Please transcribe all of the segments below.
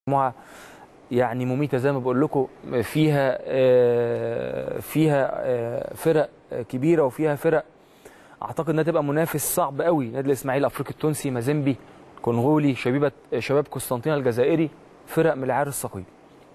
مجموعه يعني مميته زي ما بقول لكم فيها آه، فيها آه، فرق كبيره وفيها فرق اعتقد انها تبقى منافس صعب قوي نادي الاسماعيلي الافريقي التونسي مازيمبي كونغولي شبيبه شباب قسطنطينه الجزائري فرق من العيار الثقيل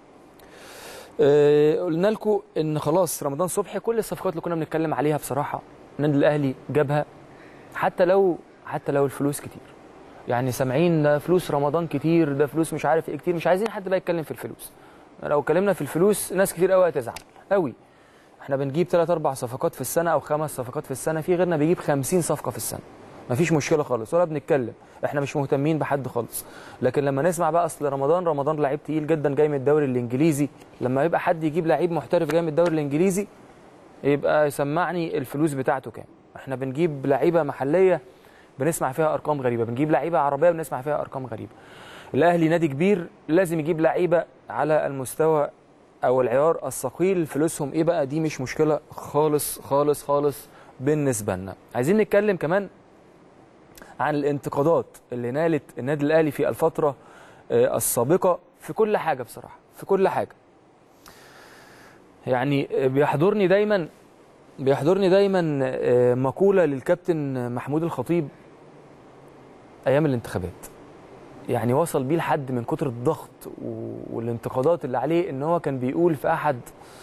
آه، قلنا لكم ان خلاص رمضان صبحي كل الصفقات اللي كنا بنتكلم عليها بصراحه النادي الاهلي جابها حتى لو حتى لو الفلوس كتير يعني سامعين ده فلوس رمضان كتير ده فلوس مش عارف ايه كتير مش عايزين حد بقى يتكلم في الفلوس لو اتكلمنا في الفلوس ناس كتير قوي هتزعل قوي احنا بنجيب 3 4 صفقات في السنه او خمس صفقات في السنه في غيرنا بيجيب 50 صفقه في السنه مفيش مشكله خالص ولا بنتكلم احنا مش مهتمين بحد خالص لكن لما نسمع بقى اصل رمضان رمضان لعيب تقيل جدا جاي من الدوري الانجليزي لما يبقى حد يجيب لعيب محترف جاي من الدوري الانجليزي يبقى يسمعني الفلوس بتاعته كام احنا بنجيب لعيبه محليه بنسمع فيها ارقام غريبه بنجيب لعيبه عربيه بنسمع فيها ارقام غريبه الاهلي نادي كبير لازم يجيب لعيبه على المستوى او العيار الثقيل فلوسهم ايه بقى دي مش مشكله خالص خالص خالص بالنسبه لنا عايزين نتكلم كمان عن الانتقادات اللي نالت النادي الاهلي في الفتره آه، السابقه في كل حاجه بصراحه في كل حاجه يعني آه، بيحضرني دايما بيحضرني دايما آه، مقوله للكابتن محمود الخطيب ايام الانتخابات يعني وصل بيه لحد من كتر الضغط و- والانتقادات اللي عليه ان هو كان بيقول في احد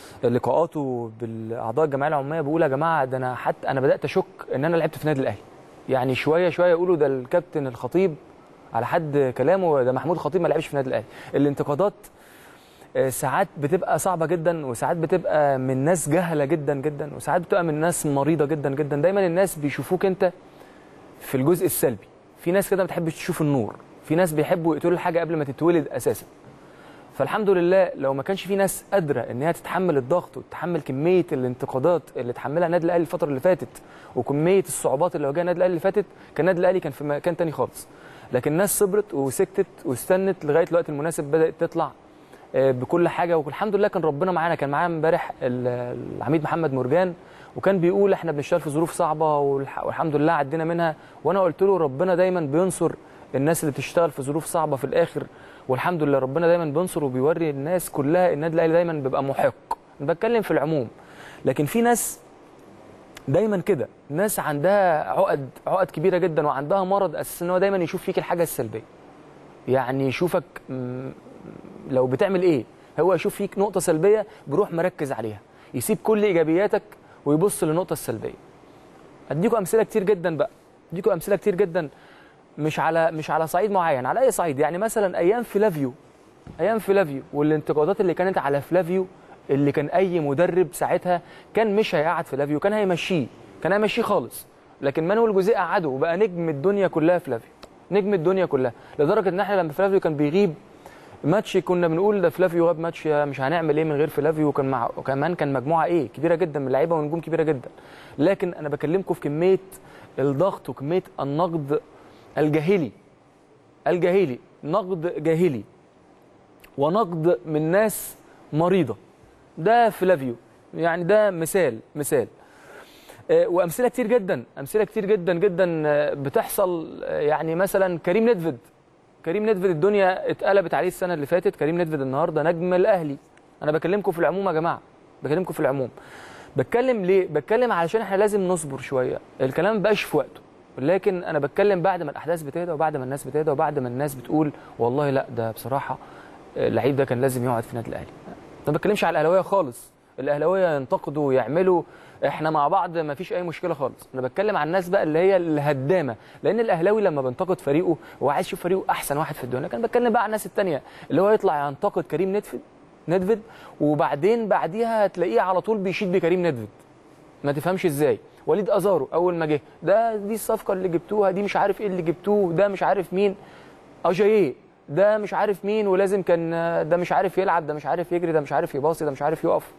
لقاءاته بالاعضاء الجمعيه العموميه بيقول يا جماعه ده انا حتى انا بدات اشك ان انا لعبت في النادي الاهلي يعني شويه شويه يقولوا ده الكابتن الخطيب على حد كلامه ده محمود الخطيب ما لعبش في النادي الاهلي الانتقادات آه، ساعات بتبقى صعبه جدا وساعات بتبقى من ناس جهله جدا جدا وساعات بتبقى من ناس مريضه جدا جدا دايما الناس بيشوفوك انت في الجزء السلبي في ناس كده ما بتحبش تشوف النور في ناس بيحبوا يقتلوا الحاجه قبل ما تتولد اساسا فالحمد لله لو ما كانش في ناس قادره ان هي تتحمل الضغط وتتحمل كميه الانتقادات اللي اتحملها النادي الاهلي الفتره اللي فاتت وكميه الصعوبات اللي واجهها النادي الاهلي اللي فاتت كان النادي الاهلي كان في مكان تاني خالص لكن الناس صبرت وسكتت واستنت لغايه الوقت المناسب بدات تطلع آه، بكل حاجه والحمد لله كان ربنا معانا كان معانا امبارح ال- العميد محمد مرجان وكان بيقول احنا بنشتغل في ظروف صعبه والح- والحمد لله عدينا منها وانا قلت له ربنا دايما بينصر الناس اللي بتشتغل في ظروف صعبه في الاخر والحمد لله ربنا دايما بينصر وبيوري الناس كلها النادي الاهلي دايما بيبقى محق أنا بتكلم في العموم لكن في ناس دايما كده ناس عندها عقد عقد كبيره جدا وعندها مرض اساسا ان هو دايما يشوف فيك الحاجه السلبيه يعني يشوفك م- لو بتعمل ايه هو يشوف فيك نقطه سلبيه بيروح مركز عليها يسيب كل ايجابياتك ويبص للنقطه السلبيه اديكم امثله كتير جدا بقى اديكم امثله كتير جدا مش على مش على صعيد معين على اي صعيد يعني مثلا ايام فلافيو ايام فلافيو والانتقادات اللي كانت على فلافيو اللي كان اي مدرب ساعتها كان مش هيقعد فلافيو كان هيمشيه كان هيمشيه خالص لكن مانويل جوزيه قعده وبقى نجم الدنيا كلها فلافيو نجم الدنيا كلها لدرجه ان احنا لما فلافيو كان بيغيب ماتش كنا بنقول ده فلافيو غاب ماتش مش هنعمل ايه من غير فلافيو وكان مع وكمان كان مجموعه ايه كبيره جدا من اللعيبه ونجوم كبيره جدا لكن انا بكلمكم في كميه الضغط وكميه النقد الجاهلي الجاهلي نقد جاهلي ونقد من ناس مريضه ده فلافيو يعني ده مثال مثال آه، وامثله كتير جدا امثله كتير جدا جدا آه، بتحصل آه، يعني مثلا كريم ندفد كريم ندفد الدنيا اتقلبت عليه السنه اللي فاتت كريم ندفد النهارده نجم الاهلي انا بكلمكم في العموم يا جماعه بكلمكم في العموم بتكلم ليه بتكلم علشان احنا لازم نصبر شويه الكلام مبقاش في وقته لكن انا بتكلم بعد ما الاحداث بتهدى وبعد ما الناس بتهدى وبعد ما الناس بتقول والله لا ده بصراحه آه، اللعيب ده كان لازم يقعد في النادي الاهلي ما بتكلمش على الاهلاويه خالص الاهلاويه ينتقدوا ويعملوا احنا مع بعض ما فيش اي مشكله خالص انا بتكلم عن الناس بقى اللي هي الهدامه لان الاهلاوي لما بينتقد فريقه هو عايز يشوف فريقه احسن واحد في الدنيا كان بتكلم بقى عن الناس التانية اللي هو يطلع ينتقد كريم ندفد ندفد وبعدين بعديها هتلاقيه على طول بيشيد بكريم ندفد ما تفهمش ازاي وليد ازارو اول ما جه ده دي الصفقه اللي جبتوها دي مش عارف ايه اللي جبتوه ده مش عارف مين اجاييه ده مش عارف مين ولازم كان ده مش عارف يلعب ده مش عارف يجري ده مش عارف يباصي ده مش عارف يقف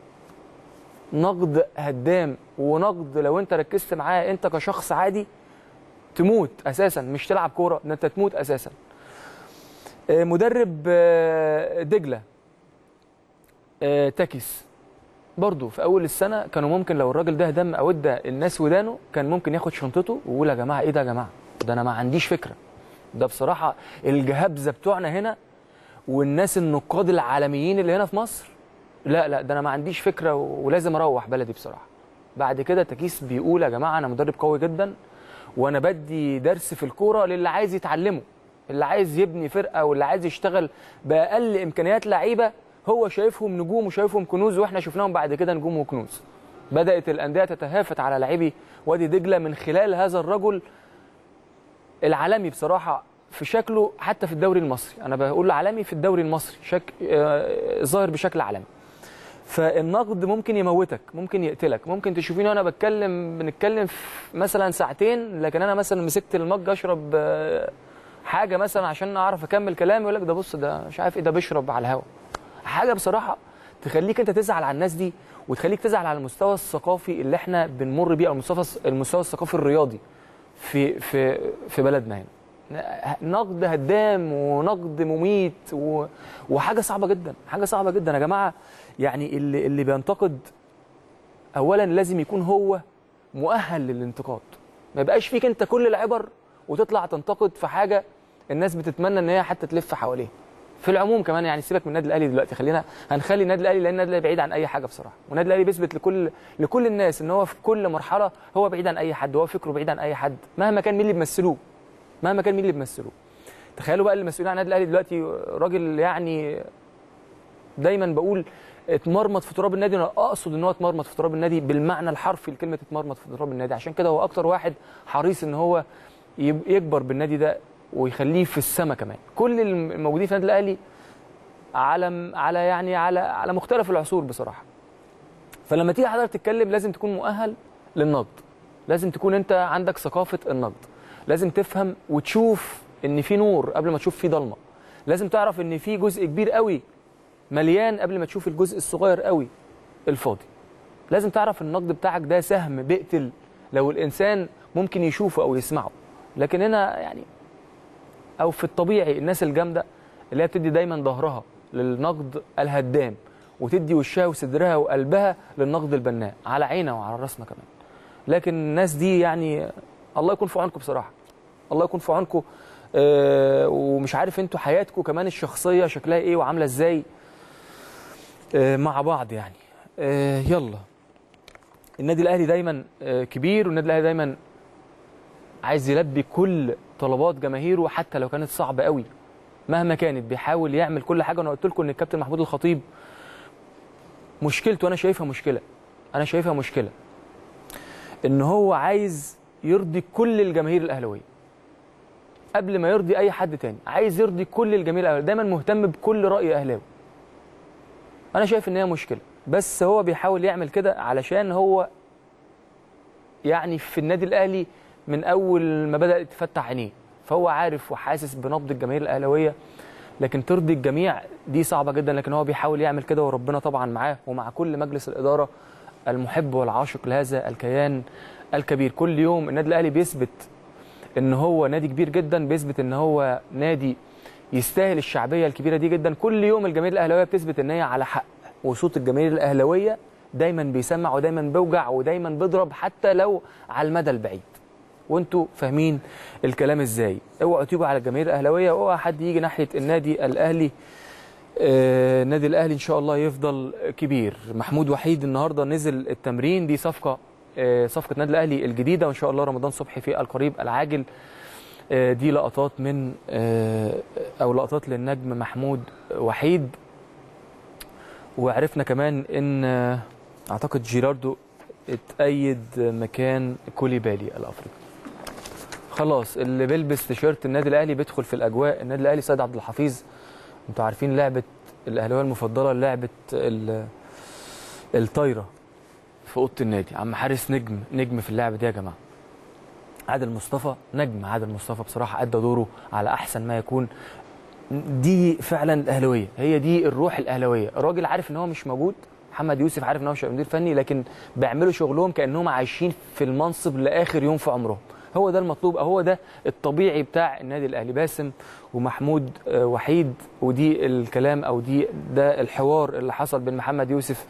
نقد هدام ونقد لو انت ركزت معاه انت كشخص عادي تموت اساسا مش تلعب كوره ده انت تموت اساسا آه، مدرب آه، دجله آه، تاكيس برضه في اول السنه كانوا ممكن لو الراجل ده دم او ادى الناس ودانه كان ممكن ياخد شنطته ويقول يا جماعه ايه ده يا جماعه ده انا ما عنديش فكره ده بصراحه الجهابزه بتوعنا هنا والناس النقاد العالميين اللي هنا في مصر لا لا ده انا ما عنديش فكره ولازم اروح بلدي بصراحه بعد كده تكيس بيقول يا جماعه انا مدرب قوي جدا وانا بدي درس في الكوره للي عايز يتعلمه اللي عايز يبني فرقه واللي عايز يشتغل باقل امكانيات لعيبه هو شايفهم نجوم وشايفهم كنوز واحنا شفناهم بعد كده نجوم وكنوز بدات الانديه تتهافت على لاعبي وادي دجله من خلال هذا الرجل العالمي بصراحه في شكله حتى في الدوري المصري انا بقول عالمي في الدوري المصري شك... آه، ظاهر بشكل عالمي فالنقد ممكن يموتك ممكن يقتلك ممكن تشوفيني وانا بتكلم بنتكلم في مثلا ساعتين لكن انا مثلا مسكت المج اشرب آه، حاجه مثلا عشان اعرف اكمل كلامي يقول لك ده بص ده مش عارف ايه ده بيشرب على الهوا حاجه بصراحه تخليك انت تزعل على الناس دي وتخليك تزعل على المستوى الثقافي اللي احنا بنمر بيه او المستوى المستوى الثقافي الرياضي في في في بلدنا هنا نقد هدام ونقد مميت و... وحاجه صعبه جدا حاجه صعبه جدا يا جماعه يعني اللي اللي بينتقد اولا لازم يكون هو مؤهل للانتقاد ما يبقاش فيك انت كل العبر وتطلع تنتقد في حاجه الناس بتتمنى ان هي حتى تلف حواليها في العموم كمان يعني سيبك من النادي الاهلي دلوقتي خلينا هنخلي النادي الاهلي لان النادي الاهلي بعيد عن اي حاجه بصراحه والنادي الاهلي بيثبت لكل لكل الناس ان هو في كل مرحله هو بعيد عن اي حد هو فكره بعيد عن اي حد مهما كان مين اللي بيمثلوه مهما كان مين اللي بيمثلوه تخيلوا بقى المسؤولين عن النادي الاهلي دلوقتي راجل يعني دايما بقول اتمرمط في تراب النادي انا اقصد ان هو اتمرمط في تراب النادي بالمعنى الحرفي لكلمه اتمرمط في تراب النادي عشان كده هو اكتر واحد حريص ان هو يب- يكبر بالنادي ده ويخليه في السما كمان كل الموجودين في النادي الاهلي على على يعني على على مختلف العصور بصراحه فلما تيجي حضرتك تتكلم لازم تكون مؤهل للنقد لازم تكون انت عندك ثقافه النقد لازم تفهم وتشوف ان في نور قبل ما تشوف في ضلمه لازم تعرف ان في جزء كبير قوي مليان قبل ما تشوف الجزء الصغير قوي الفاضي لازم تعرف النقد بتاعك ده سهم بيقتل لو الانسان ممكن يشوفه او يسمعه لكن هنا يعني او في الطبيعي الناس الجامده اللي هي بتدي دايما ظهرها للنقد الهدام وتدي وشها وصدرها وقلبها للنقد البناء على عينها وعلى راسنا كمان لكن الناس دي يعني الله يكون في عونكم بصراحه الله يكون في عونكم آه ومش عارف انتوا حياتكم كمان الشخصيه شكلها ايه وعامله ازاي آه مع بعض يعني آه يلا النادي الاهلي دايما آه كبير والنادي الاهلي دايما عايز يلبي كل طلبات جماهيره حتى لو كانت صعبه قوي مهما كانت بيحاول يعمل كل حاجه وانا قلت لكم ان الكابتن محمود الخطيب مشكلته انا شايفها مشكله انا شايفها مشكله ان هو عايز يرضي كل الجماهير الاهلاويه قبل ما يرضي اي حد تاني عايز يرضي كل الجماهير الاهلاويه دايما مهتم بكل راي اهلاوي انا شايف ان هي مشكله بس هو بيحاول يعمل كده علشان هو يعني في النادي الاهلي من اول ما بدا تفتح عينيه فهو عارف وحاسس بنبض الجماهير الاهلاويه لكن ترضي الجميع دي صعبه جدا لكن هو بيحاول يعمل كده وربنا طبعا معاه ومع كل مجلس الاداره المحب والعاشق لهذا الكيان الكبير كل يوم النادي الاهلي بيثبت ان هو نادي كبير جدا بيثبت ان هو نادي يستاهل الشعبيه الكبيره دي جدا كل يوم الجماهير الاهلاويه بتثبت ان هي على حق وصوت الجماهير الاهلاويه دايما بيسمع ودايما بيوجع ودايما بيضرب حتى لو على المدى البعيد وانتوا فاهمين الكلام ازاي اوعوا تيجوا على الجماهير الاهلاويه واوعى حد يجي ناحيه النادي الاهلي آه، النادي الاهلي ان شاء الله يفضل كبير محمود وحيد النهارده نزل التمرين دي صفقه آه، صفقه النادي الاهلي الجديده وان شاء الله رمضان صبحي في القريب العاجل آه، دي لقطات من آه، او لقطات للنجم محمود وحيد وعرفنا كمان ان آه، اعتقد جيراردو اتأيد مكان كوليبالي الافريقي خلاص اللي بيلبس تيشيرت النادي الاهلي بيدخل في الاجواء النادي الاهلي سيد عبد الحفيظ انتوا عارفين لعبه الاهلاويه المفضله لعبه ال- الطايره في اوضه النادي عم حارس نجم نجم في اللعبه دي يا جماعه عادل مصطفى نجم عادل مصطفى بصراحه ادى دوره على احسن ما يكون دي فعلا الاهلاويه هي دي الروح الاهلاويه الراجل عارف ان هو مش موجود محمد يوسف عارف ان هو مش هيبقى مدير فني لكن بيعملوا شغلهم كانهم عايشين في المنصب لاخر يوم في عمرهم هو ده المطلوب أو هو ده الطبيعي بتاع النادي الاهلي باسم ومحمود آه، وحيد ودي الكلام او دي ده الحوار اللي حصل بين محمد يوسف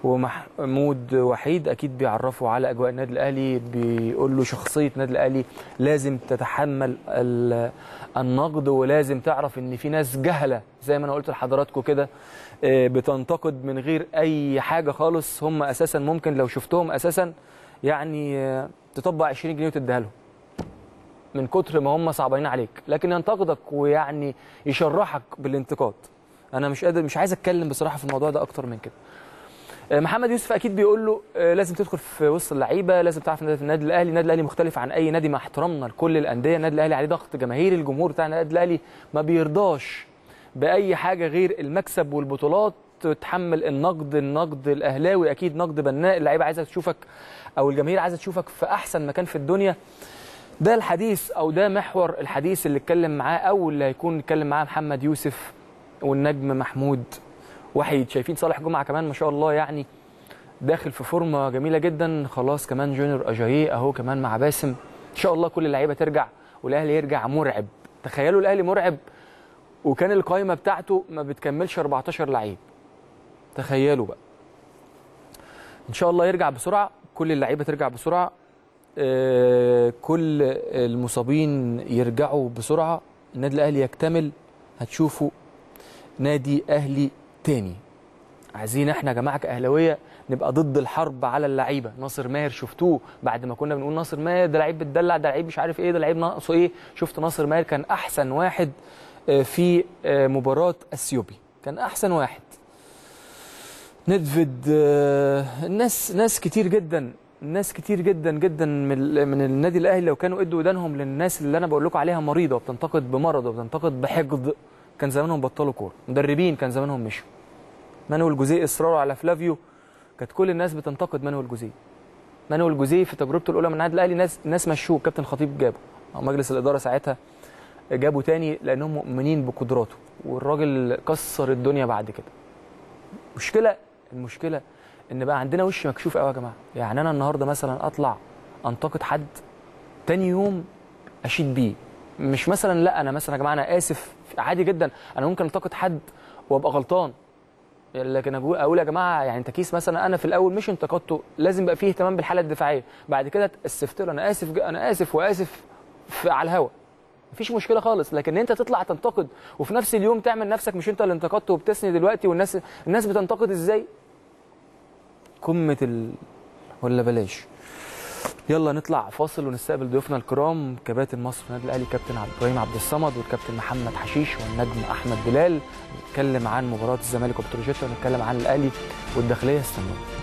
ومحمود وحيد اكيد بيعرفوا على اجواء النادي الاهلي بيقول له شخصيه النادي الاهلي لازم تتحمل ال- النقد ولازم تعرف ان في ناس جهله زي ما انا قلت لحضراتكم كده آه، بتنتقد من غير اي حاجه خالص هم اساسا ممكن لو شفتهم اساسا يعني آه، تطبق 20 جنيه وتديها لهم من كتر ما هم صعبانين عليك لكن ينتقدك ويعني يشرحك بالانتقاد انا مش قادر مش عايز اتكلم بصراحه في الموضوع ده اكتر من كده آه، محمد يوسف اكيد بيقول له آه، لازم تدخل في وسط اللعيبه لازم تعرف ان ده في النادي الاهلي النادي الاهلي مختلف عن اي نادي مع احترامنا لكل الانديه النادي الاهلي عليه ضغط جماهيري الجمهور بتاع النادي الاهلي ما بيرضاش باي حاجه غير المكسب والبطولات تتحمل النقد النقد الاهلاوي اكيد نقد بناء اللعيبه عايزه تشوفك او الجماهير عايزه تشوفك في احسن مكان في الدنيا ده الحديث او ده محور الحديث اللي اتكلم معاه او اللي هيكون اتكلم معاه محمد يوسف والنجم محمود وحيد شايفين صالح جمعه كمان ما شاء الله يعني داخل في فورمه جميله جدا خلاص كمان جونيور اجاييه اهو كمان مع باسم ان شاء الله كل اللعيبه ترجع والاهلي يرجع مرعب تخيلوا الاهلي مرعب وكان القائمه بتاعته ما بتكملش 14 لعيب تخيلوا بقى ان شاء الله يرجع بسرعه كل اللعيبه ترجع بسرعه آه، كل المصابين يرجعوا بسرعه النادي الاهلي يكتمل هتشوفوا نادي اهلي تاني عايزين احنا يا جماعه كاهلاويه نبقى ضد الحرب على اللعيبه ناصر ماهر شفتوه بعد ما كنا بنقول ناصر ماهر ده لعيب بتدلع ده لعيب مش عارف ايه ده لعيب ناقصه ايه شفت ناصر ماهر كان احسن واحد آه، في آه، مباراه اثيوبي كان احسن واحد ندفيد آه، الناس ناس كتير جدا ناس كتير جدا جدا من من النادي الاهلي لو كانوا ادوا ودانهم للناس اللي انا بقول لكم عليها مريضه وبتنتقد بمرض وبتنتقد بحقد كان زمانهم بطلوا كوره مدربين كان زمانهم مشوا مانويل جوزيه اصراره على فلافيو كانت كل الناس بتنتقد مانويل جوزيه مانويل جوزيه في تجربته الاولى من النادي الاهلي ناس ناس مشوه كابتن خطيب جابه او مجلس الاداره ساعتها جابه تاني لانهم مؤمنين بقدراته والراجل كسر الدنيا بعد كده مشكله المشكله ان بقى عندنا وش مكشوف قوي يا جماعه يعني انا النهارده مثلا اطلع انتقد حد تاني يوم اشيد بيه مش مثلا لا انا مثلا يا جماعه انا اسف عادي جدا انا ممكن انتقد حد وابقى غلطان لكن اقول اقول يا جماعه يعني تكيس مثلا انا في الاول مش انتقدته لازم يبقى فيه اهتمام بالحاله الدفاعيه بعد كده اتاسفت له انا اسف ج- انا اسف واسف في على الهوا مفيش مشكله خالص لكن انت تطلع تنتقد وفي نفس اليوم تعمل نفسك مش انت اللي انتقدت وبتثني دلوقتي والناس الناس بتنتقد ازاي قمه ال... ولا بلاش يلا نطلع فاصل ونستقبل ضيوفنا الكرام كباتن مصر النادي الاهلي كابتن عبد ابراهيم عبد الصمد والكابتن محمد حشيش والنجم احمد بلال نتكلم عن مباراه الزمالك وبتروجيتا ونتكلم عن الاهلي والداخليه استنوا